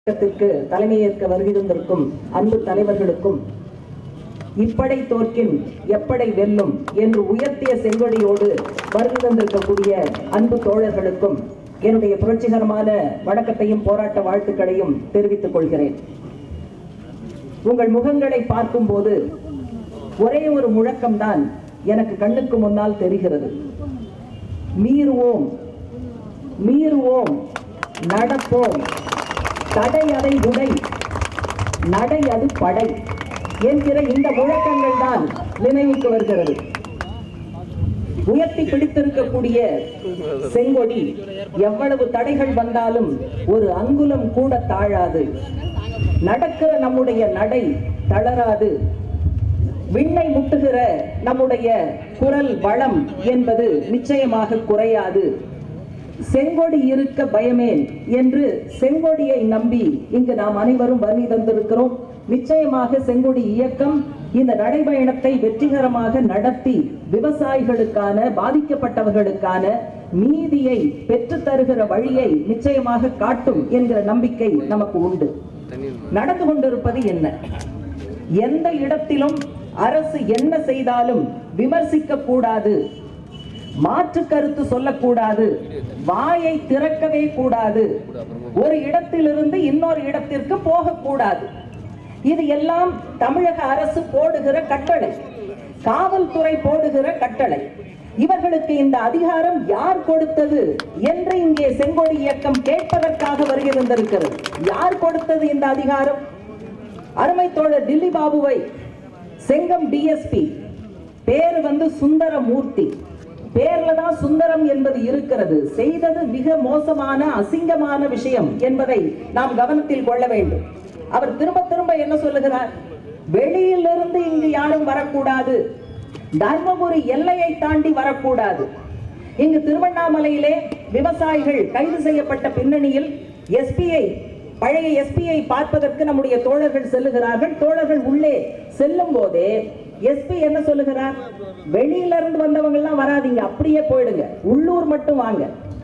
கூட்டத்திற்கு தலைமையேற்க வருகின்றிருக்கும் அன்பு தலைவர்களுக்கும் இப்படை தோற்கின் எப்படை வெல்லும் என்று உயர்த்திய செங்கொடியோடு வருகை தந்திருக்கக்கூடிய அன்பு தோழர்களுக்கும் என்னுடைய புரட்சிகரமான வணக்கத்தையும் போராட்ட வாழ்த்துக்களையும் தெரிவித்துக் கொள்கிறேன் உங்கள் முகங்களை பார்க்கும்போது ஒரே ஒரு முழக்கம்தான் எனக்கு கண்ணுக்கு முன்னால் தெரிகிறது மீறுவோம் மீறுவோம் நடப்போம் தடை அதை உடை நடை அது படை என்கிற இந்த முழக்கங்கள் தான் நினைவுக்கு வருகிறது உயர்த்தி பிடித்திருக்கக்கூடிய செங்கொடி எவ்வளவு தடைகள் வந்தாலும் ஒரு அங்குலம் கூட தாழாது நடக்கிற நம்முடைய நடை தளராது விண்ணை முட்டுகிற நம்முடைய குரல் வளம் என்பது நிச்சயமாக குறையாது செங்கொடி இருக்க பயமேன் என்று செங்கொடியை நம்பி இங்கு நாம் அனைவரும் வருகை தந்திருக்கிறோம் நிச்சயமாக செங்கொடி இயக்கம் இந்த நடைபயணத்தை வெற்றிகரமாக நடத்தி விவசாயிகளுக்கான பாதிக்கப்பட்டவர்களுக்கான நீதியை பெற்றுத் தருகிற வழியை நிச்சயமாக காட்டும் என்கிற நம்பிக்கை நமக்கு உண்டு நடந்து கொண்டிருப்பது என்ன எந்த இடத்திலும் அரசு என்ன செய்தாலும் விமர்சிக்க கூடாது மாற்று கருத்து சொல்லக்கூடாது வாயை திறக்கவே கூடாது ஒரு இடத்திலிருந்து இன்னொரு இடத்திற்கு போகக்கூடாது இது எல்லாம் தமிழக அரசு போடுகிற கட்டளை காவல்துறை போடுகிற கட்டளை இவர்களுக்கு இந்த அதிகாரம் யார் கொடுத்தது என்று இங்கே செங்கோடி இயக்கம் கேட்பதற்காக வருகை தந்திருக்கிறது யார் கொடுத்தது இந்த அதிகாரம் அருமை தோழர் டில்லி பாபுவை செங்கம் டிஎஸ்பி பேர் வந்து சுந்தரமூர்த்தி பேர்ல தான் சுந்தரம் என்பது இருக்கிறது செய்தது மிக மோசமான அசிங்கமான விஷயம் என்பதை நாம் கவனத்தில் கொள்ள வேண்டும் அவர் திரும்ப திரும்ப என்ன சொல்லுகிறார் வெளியிலிருந்து இங்கு யாரும் வரக்கூடாது தர்மபுரி எல்லையை தாண்டி வரக்கூடாது இங்கு திருவண்ணாமலையிலே விவசாயிகள் கைது செய்யப்பட்ட பின்னணியில் எஸ்பிஐ பழைய எஸ்பியை பார்ப்பதற்கு நம்முடைய தோழர்கள் செல்லுகிறார்கள் தோழர்கள் உள்ளே செல்லும் போதே எஸ்பி என்ன சொல்லுகிறார் வெளியில இருந்து வந்தவங்க எல்லாம் வராதீங்க அப்படியே போயிடுங்க உள்ளூர் மட்டும் வாங்க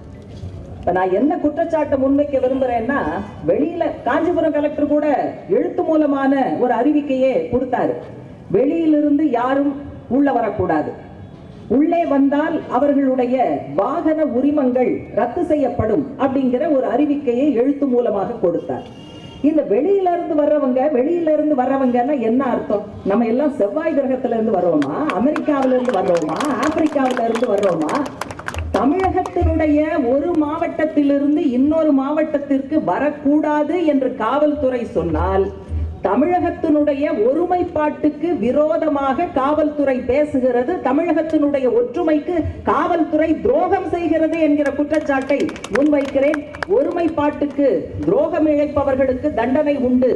இப்ப நான் என்ன குற்றச்சாட்டை முன்வைக்க விரும்புறேன்னா வெளியில காஞ்சிபுரம் கலெக்டர் கூட எழுத்து மூலமான ஒரு அறிவிக்கையே கொடுத்தாரு வெளியிலிருந்து யாரும் உள்ள வரக்கூடாது உள்ளே வந்தால் அவர்களுடைய வாகன உரிமங்கள் ரத்து செய்யப்படும் அப்படிங்கிற ஒரு அறிவிக்கையை எழுத்து மூலமாக கொடுத்தார் இந்த வெளியில இருந்து வர்றவங்க வெளியில இருந்து வர்றவங்கன்னா என்ன அர்த்தம் நம்ம எல்லாம் செவ்வாய் கிரகத்துல இருந்து வர்றோமா அமெரிக்காவில இருந்து வர்றோமா ஆப்பிரிக்காவில இருந்து வர்றோமா தமிழகத்தினுடைய ஒரு மாவட்டத்திலிருந்து இன்னொரு மாவட்டத்திற்கு வரக்கூடாது என்று காவல்துறை சொன்னால் தமிழகத்தினுடைய ஒருமைப்பாட்டுக்கு விரோதமாக காவல்துறை பேசுகிறது தமிழகத்தினுடைய ஒற்றுமைக்கு காவல்துறை துரோகம் செய்கிறது என்கிற குற்றச்சாட்டை முன்வைக்கிறேன் ஒருமைப்பாட்டுக்கு துரோகம் இழைப்பவர்களுக்கு தண்டனை உண்டு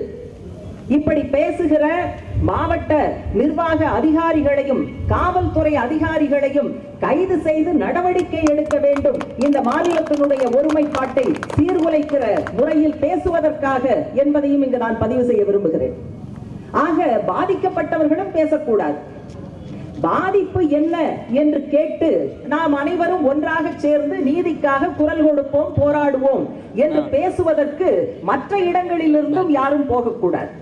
இப்படி பேசுகிற மாவட்ட நிர்வாக அதிகாரிகளையும் காவல்துறை அதிகாரிகளையும் கைது செய்து நடவடிக்கை எடுக்க வேண்டும் இந்த மாநிலத்தினுடைய ஒருமைப்பாட்டை சீர்குலைக்கிற முறையில் பேசுவதற்காக என்பதையும் இங்கு நான் பதிவு செய்ய விரும்புகிறேன் ஆக பாதிக்கப்பட்டவர்களும் பேசக்கூடாது பாதிப்பு என்ன என்று கேட்டு நாம் அனைவரும் ஒன்றாக சேர்ந்து நீதிக்காக குரல் கொடுப்போம் போராடுவோம் என்று பேசுவதற்கு மற்ற இடங்களிலிருந்தும் யாரும் போகக்கூடாது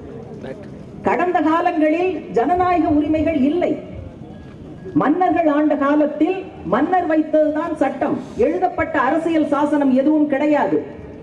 கடந்த காலங்களில் ஜனநாயக உரிமைகள் இல்லை மன்னர்கள் ஆண்ட காலத்தில் மன்னர் வைத்ததுதான் சட்டம் எழுதப்பட்ட அரசியல் சாசனம் எதுவும் கிடையாது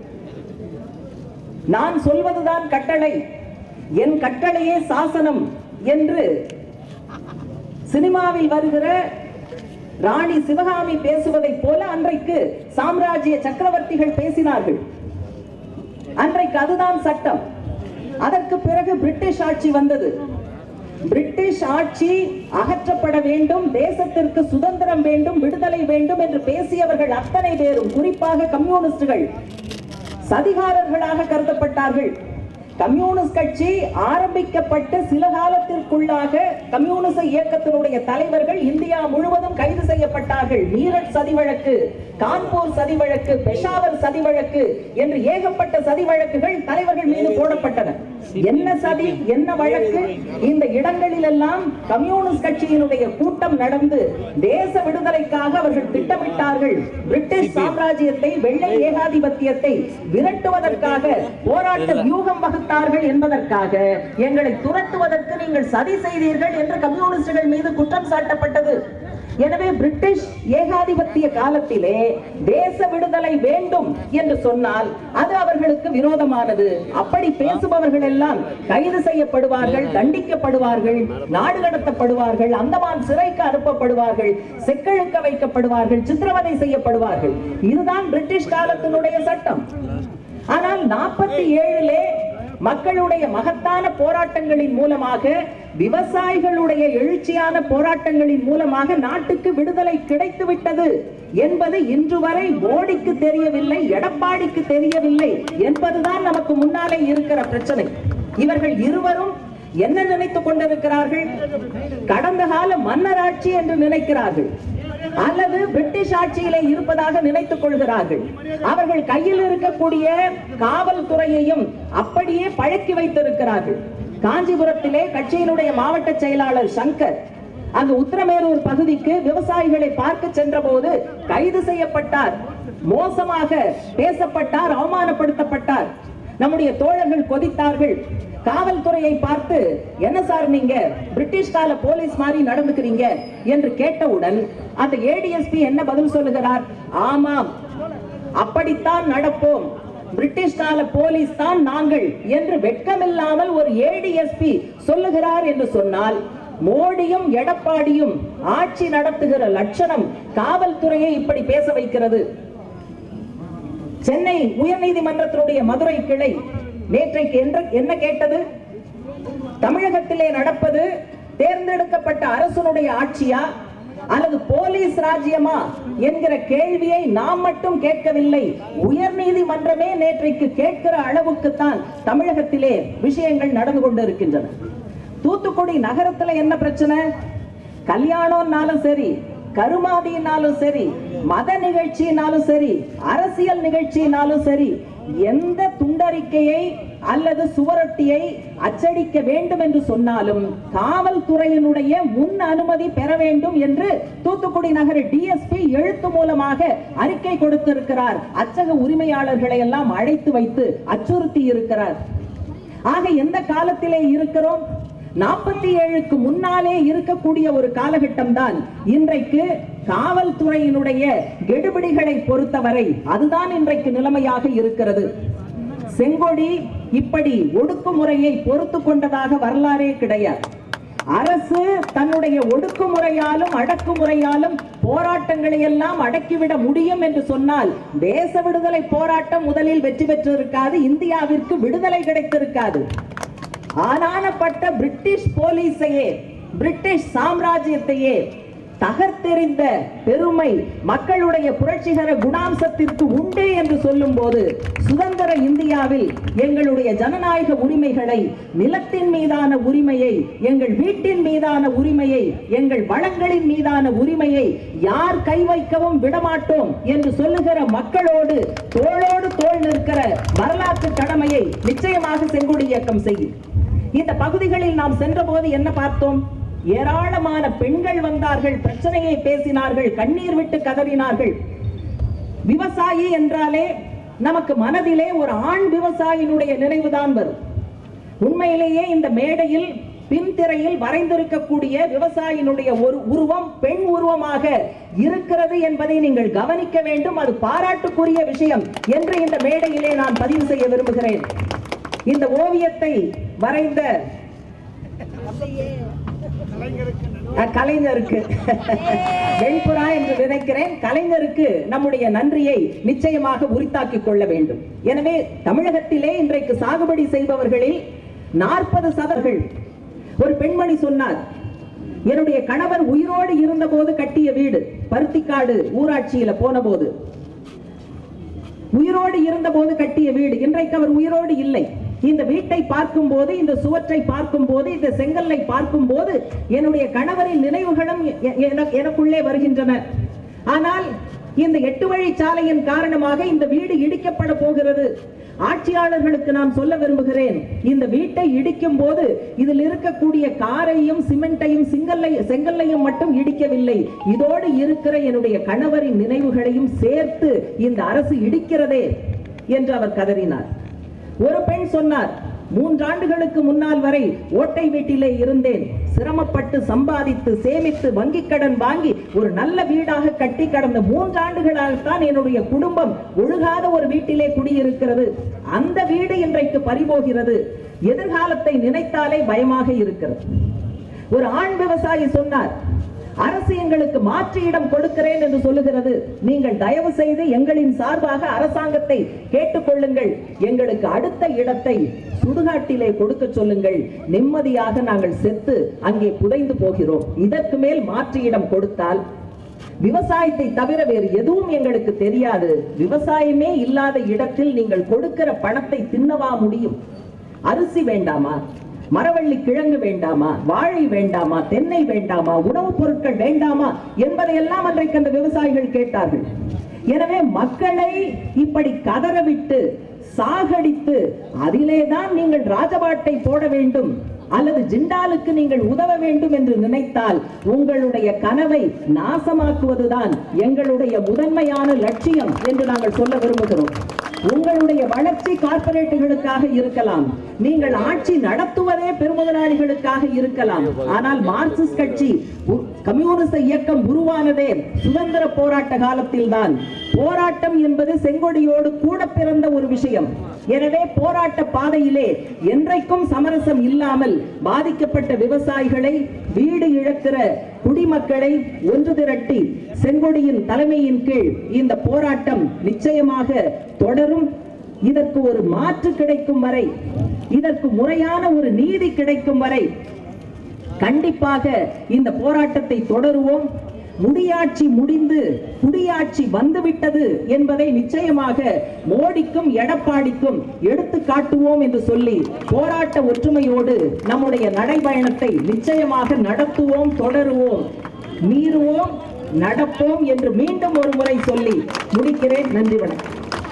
நான் சொல்வதுதான் கட்டளை என் கட்டளையே சாசனம் என்று சினிமாவில் வருகிற ராணி சிவகாமி பேசுவதைப் போல அன்றைக்கு சாம்ராஜ்ய சக்கரவர்த்திகள் பேசினார்கள் அன்றைக்கு அதுதான் சட்டம் அதற்கு பிறகு பிரிட்டிஷ் ஆட்சி வந்தது பிரிட்டிஷ் ஆட்சி அகற்றப்பட வேண்டும் தேசத்திற்கு சுதந்திரம் வேண்டும் விடுதலை வேண்டும் என்று பேசியவர்கள் அத்தனை பேரும் குறிப்பாக கம்யூனிஸ்டுகள் சதிகாரர்களாக கருதப்பட்டார்கள் கம்யூனிஸ்ட் கட்சி ஆரம்பிக்கப்பட்ட சில காலத்திற்குள்ளாக கம்யூனிச இயக்கத்தினுடைய தலைவர்கள் இந்தியா முழுவதும் கைது செய்யப்பட்டார்கள் மீரட் சதி வழக்கு கான்பூர் சதி வழக்கு பெஷாவர் சதி வழக்கு என்று ஏகப்பட்ட சதி வழக்குகள் தலைவர்கள் மீது போடப்பட்டன என்ன சதி என்ன வழக்கு இந்த இடங்களில் எல்லாம் கம்யூனிஸ்ட் கட்சியினுடைய கூட்டம் நடந்து தேச விடுதலைக்காக அவர்கள் திட்டமிட்டார்கள் பிரிட்டிஷ் சாம்ராஜ்யத்தை வெள்ளை ஏகாதிபத்தியத்தை விரட்டுவதற்காக போராட்ட வியூகம் வகுத்தார்கள் என்பதற்காக எங்களை துரத்துவதற்கு நீங்கள் சதி செய்தீர்கள் என்று கம்யூனிஸ்டுகள் மீது குற்றம் சாட்டப்பட்டது எனவே பிரிட்டிஷ் ஏகாதிபத்திய காலத்திலே தேச விடுதலை வேண்டும் என்று சொன்னால் அது அவர்களுக்கு விரோதமானது அப்படி பேசுபவர்கள் எல்லாம் கைது செய்யப்படுவார்கள் தண்டிக்கப்படுவார்கள் நாடு கடத்தப்படுவார்கள் அந்தமான் சிறைக்கு அனுப்பப்படுவார்கள் செக்கழுக்க வைக்கப்படுவார்கள் சித்திரவதை செய்யப்படுவார்கள் இதுதான் பிரிட்டிஷ் காலத்தினுடைய சட்டம் ஆனால் நாற்பத்தி ஏழிலே மக்களுடைய மகத்தான போராட்டங்களின் மூலமாக விவசாயிகளுடைய எழுச்சியான போராட்டங்களின் மூலமாக நாட்டுக்கு விடுதலை கிடைத்து விட்டது என்பது இன்று வரை மோடிக்கு தெரியவில்லை எடப்பாடிக்கு தெரியவில்லை என்பதுதான் நமக்கு முன்னாலே இருக்கிற பிரச்சனை இவர்கள் இருவரும் என்ன நினைத்துக் கொண்டிருக்கிறார்கள் கடந்த கால மன்னராட்சி என்று நினைக்கிறார்கள் அல்லது பிரிட்டிஷ் ஆட்சியிலே இருப்பதாக நினைத்துக் கொள்கிறார்கள் அவர்கள் கையில் இருக்கக்கூடிய காவல்துறையையும் அப்படியே பழக்கி வைத்திருக்கிறார்கள் காஞ்சிபுரத்திலே கட்சியினுடைய மாவட்ட செயலாளர் சங்கர் அங்கு உத்தரமேரூர் பகுதிக்கு விவசாயிகளை பார்க்க சென்றபோது கைது செய்யப்பட்டார் மோசமாக பேசப்பட்டார் அவமானப்படுத்தப்பட்டார் நம்முடைய தோழர்கள் கொதித்தார்கள் காவல்துறையை பார்த்து என்ன சார் நீங்க பிரிட்டிஷ் கால போலீஸ் மாதிரி நடந்துக்கிறீங்க என்று கேட்டவுடன் அந்த ஏடிஎஸ்பி என்ன பதில் சொல்லுகிறார் ஆமாம் அப்படித்தான் நடப்போம் பிரிட்டிஷ் கால போலீஸ் தான் நாங்கள் என்று வெட்கமில்லாமல் ஒரு ஏடிஎஸ்பி சொல்லுகிறார் என்று சொன்னால் மோடியும் எடப்பாடியும் ஆட்சி நடத்துகிற லட்சணம் காவல்துறையை இப்படி பேச வைக்கிறது சென்னை உயர்நீதிமன்றத்தினுடைய மதுரை கிளை நேற்றைக்கு என்ன- என்ன கேட்டது தமிழகத்திலே நடப்பது தேர்ந்தெடுக்கப்பட்ட அரசனுடைய ஆட்சியா அல்லது போலீஸ் ராஜ்யமா என்கிற கேள்வியை நாம் மட்டும் கேட்கவில்லை உயர்நீதிமன்றமே நேற்றைக்கு கேட்கிற அளவுக்குத்தான் தமிழகத்திலே விஷயங்கள் நடந்து கொண்டிருக்கின்றன தூத்துக்குடி நகரத்துல என்ன பிரச்சனை கல்யாணம்னாலும் சரி கருமாதினாலும் சரி மத நிகழ்ச்சினாலும் சரி அரசியல் நிகழ்ச்சினாலும் சரி எந்த துண்டறிக்கையை அல்லது சுவரொட்டியை அச்சடிக்க வேண்டும் என்று சொன்னாலும் காவல்துறையினுடைய முன் அனுமதி பெற வேண்டும் என்று தூத்துக்குடி நகர டிஎஸ்பி எழுத்து மூலமாக அறிக்கை கொடுத்திருக்கிறார் அச்சக உரிமையாளர்களை எல்லாம் அழைத்து வைத்து அச்சுறுத்தி இருக்கிறார் ஆக எந்த காலத்திலே இருக்கிறோம் நாற்பத்தி ஏழுக்கு முன்னாலே இருக்கக்கூடிய ஒரு காலகட்டம் தான் இன்றைக்கு காவல்துறையினுடைய கெடுபிடிகளை பொறுத்தவரை அதுதான் இன்றைக்கு நிலைமையாக இருக்கிறது செங்கொடி இப்படி ஒடுக்குமுறையை பொறுத்து கொண்டதாக வரலாறே கிடையாது அரசு தன்னுடைய ஒடுக்குமுறையாலும் அடக்குமுறையாலும் போராட்டங்களை எல்லாம் அடக்கிவிட முடியும் என்று சொன்னால் தேச விடுதலை போராட்டம் முதலில் வெற்றி பெற்றிருக்காது இந்தியாவிற்கு விடுதலை கிடைத்திருக்காது ஆனானப்பட்ட பிரிட்டிஷ் போலீஸையே பிரிட்டிஷ் சாம்ராஜ்யத்தையே தகர்த்தெறிந்த பெருமை மக்களுடைய புரட்சிகர குணாம்சத்திற்கு உண்டு என்று சொல்லும்போது சுதந்திர இந்தியாவில் எங்களுடைய ஜனநாயக உரிமைகளை நிலத்தின் மீதான உரிமையை எங்கள் வீட்டின் மீதான உரிமையை எங்கள் வளங்களின் மீதான உரிமையை யார் கை வைக்கவும் விடமாட்டோம் என்று சொல்லுகிற மக்களோடு தோளோடு தோள் நிற்கிற வரலாற்று கடமையை நிச்சயமாக செங்கோடி இயக்கம் செய்யும் இந்த பகுதிகளில் நாம் சென்றபோது என்ன பார்த்தோம் ஏராளமான பெண்கள் வந்தார்கள் பிரச்சனையை பேசினார்கள் கண்ணீர் விட்டு கதறினார்கள் விவசாயி என்றாலே நமக்கு மனதிலே ஒரு ஆண் விவசாயினுடைய நினைவுதான் வரும் உண்மையிலேயே இந்த மேடையில் பின்திரையில் வரைந்திருக்கக்கூடிய விவசாயினுடைய ஒரு உருவம் பெண் உருவமாக இருக்கிறது என்பதை நீங்கள் கவனிக்க வேண்டும் அது பாராட்டுக்குரிய விஷயம் என்று இந்த மேடையிலே நான் பதிவு செய்ய விரும்புகிறேன் இந்த ஓவியத்தை வரைந்த அஹ், கலைஞருக்கு வெண்புறா என்று நினைக்கிறேன் கலைஞருக்கு நம்முடைய நன்றியை நிச்சயமாக உரித்தாக்கிக் கொள்ள வேண்டும் எனவே தமிழகத்திலே இன்றைக்கு சாகுபடி செய்பவர்களில் நாற்பது சதர்கள் ஒரு பெண்மணி சொன்னார் என்னுடைய கணவர் உயிரோடு இருந்தபோது கட்டிய வீடு பருத்திக்காடு ஊராட்சியில போன போது உயிரோடு இருந்தபோது கட்டிய வீடு இன்றைக்கு அவர் உயிரோடு இல்லை இந்த வீட்டை பார்க்கும்போது இந்த சுவற்றை பார்க்கும்போது இந்த செங்கல்லை பார்க்கும்போது என்னுடைய கணவரின் நினைவுகளும் எ- எ- எனக்குள்ளே வருகின்றன ஆனால் இந்த எட்டு வழிச்சாலையின் காரணமாக இந்த வீடு இடிக்கப்பட போகிறது ஆட்சியாளர்களுக்கு நான் சொல்ல விரும்புகிறேன் இந்த வீட்டை இடிக்கும் போது இதில் இருக்கக்கூடிய காரையும் சிமெண்டையும் சிங்கல்லை செங்கல்லையும் மட்டும் இடிக்கவில்லை இதோடு இருக்கிற என்னுடைய கணவரின் நினைவுகளையும் சேர்த்து இந்த அரசு இடிக்கிறதே என்று அவர் கதறினார் ஒரு பெண் சொன்னார் மூன்றாண்டுகளுக்கு முன்னால் வரை ஓட்டை வீட்டிலே இருந்தேன் சிரமப்பட்டு சம்பாதித்து சேமித்து வங்கிக் கடன் வாங்கி ஒரு நல்ல வீடாக கட்டி கடந்த மூன்றாண்டுகளாகத்தான் என்னுடைய குடும்பம் ஒழுகாத ஒரு வீட்டிலே குடியிருக்கிறது அந்த வீடு இன்றைக்கு பறிபோகிறது எதிர்காலத்தை நினைத்தாலே பயமாக இருக்கிறது ஒரு ஆண் விவசாயி சொன்னார் அரசு எங்களுக்கு மாற்று இடம் கொடுக்கிறேன் என்று சொல்லுகிறது நீங்கள் தயவு செய்து எங்களின் சார்பாக அரசாங்கத்தை கேட்டுக்கொள்ளுங்கள் எங்களுக்கு அடுத்த இடத்தை சுடுகாட்டிலே கொடுக்க சொல்லுங்கள் நிம்மதியாக நாங்கள் செத்து அங்கே புதைந்து போகிறோம் இதற்கு மேல் மாற்று இடம் கொடுத்தால் விவசாயத்தை தவிர வேறு எதுவும் எங்களுக்கு தெரியாது விவசாயமே இல்லாத இடத்தில் நீங்கள் கொடுக்கிற பணத்தை தின்னவா முடியும் அரிசி வேண்டாமா மரவள்ளி கிழங்கு வேண்டாமா வாழை வேண்டாமா தென்னை வேண்டாமா உணவுப் பொருட்கள் வேண்டாமா என்பதையெல்லாம் அன்றைக்கு அந்த விவசாயிகள் கேட்டார்கள் எனவே மக்களை இப்படி கதறவிட்டு சாகடித்து அதிலேதான் நீங்கள் ராஜபாட்டை போட வேண்டும் அல்லது ஜிண்டாலுக்கு நீங்கள் உதவ வேண்டும் என்று நினைத்தால் உங்களுடைய கனவை நாசமாக்குவதுதான் எங்களுடைய முதன்மையான லட்சியம் என்று நாங்கள் சொல்ல விரும்புகிறோம் உங்களுடைய வளர்ச்சி கார்ப்பரேட்டுகளுக்காக இருக்கலாம் நீங்கள் ஆட்சி நடத்துவதே பெருமுதலாளிகளுக்காக இருக்கலாம் ஆனால் மார்க்சிஸ்ட் கட்சி உ- கம்யூனிச இயக்கம் உருவானதே சுதந்திர போராட்ட காலத்தில்தான் போராட்டம் என்பது செங்கொடியோடு கூட பிறந்த ஒரு விஷயம் எனவே போராட்ட பாதையிலே என்றைக்கும் சமரசம் இல்லாமல் பாதிக்கப்பட்ட விவசாயிகளை வீடு இழக்கிற குடிமக்களை ஒன்று திரட்டி செங்கொடியின் தலைமையின் கீழ் இந்த போராட்டம் நிச்சயமாக தொடரும் இதற்கு ஒரு மாற்று கிடைக்கும் வரை இதற்கு முறையான ஒரு நீதி கிடைக்கும் வரை கண்டிப்பாக இந்த போராட்டத்தை தொடருவோம் முடியாட்சி முடிந்து குடியாட்சி வந்துவிட்டது என்பதை நிச்சயமாக மோடிக்கும் எடப்பாடிக்கும் எடுத்து காட்டுவோம் என்று சொல்லி போராட்ட ஒற்றுமையோடு நம்முடைய நடைபயணத்தை நிச்சயமாக நடத்துவோம் தொடருவோம் மீறுவோம் நடப்போம் என்று மீண்டும் ஒரு முறை சொல்லி முடிக்கிறேன் நன்றி வணக்கம்